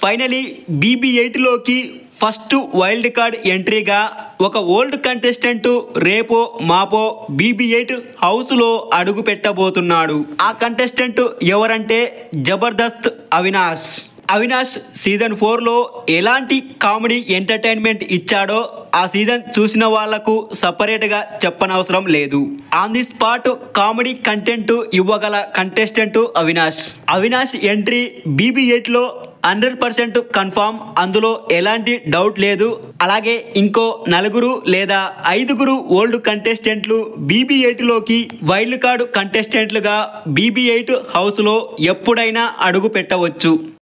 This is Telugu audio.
ఫైనలీ బీబీ ఎయిట్లోకి ఫస్ట్ వైల్డ్ కార్డ్ ఎంట్రీగా ఒక ఓల్డ్ కంటెస్టెంట్ రేపో మాపో బీబీ ఎయిట్ హౌస్లో అడుగు పెట్టబోతున్నాడు ఆ కంటెస్టెంట్ ఎవరంటే జబర్దస్త్ అవినాష్ అవినాష్ సీజన్ ఫోర్లో ఎలాంటి కామెడీ ఎంటర్టైన్మెంట్ ఇచ్చాడో ఆ సీజన్ చూసిన వాళ్లకు సపరేట్గా చెప్పనవసరం లేదు on the spot comedy content ఇవ్వగల contestant Avinash Avinash entry BB ఎయిట్లో హండ్రెడ్ పర్సెంట్ కన్ఫామ్ అందులో ఎలాంటి డౌట్ లేదు అలాగే ఇంకో నలుగురు లేదా ఐదుగురు ఓల్డ్ కంటెస్టెంట్లు బీబీ ఎయిట్లోకి వైల్డ్ కార్డు కంటెస్టెంట్లుగా బీబీ ఎయిట్ హౌస్లో ఎప్పుడైనా అడుగు పెట్టవచ్చు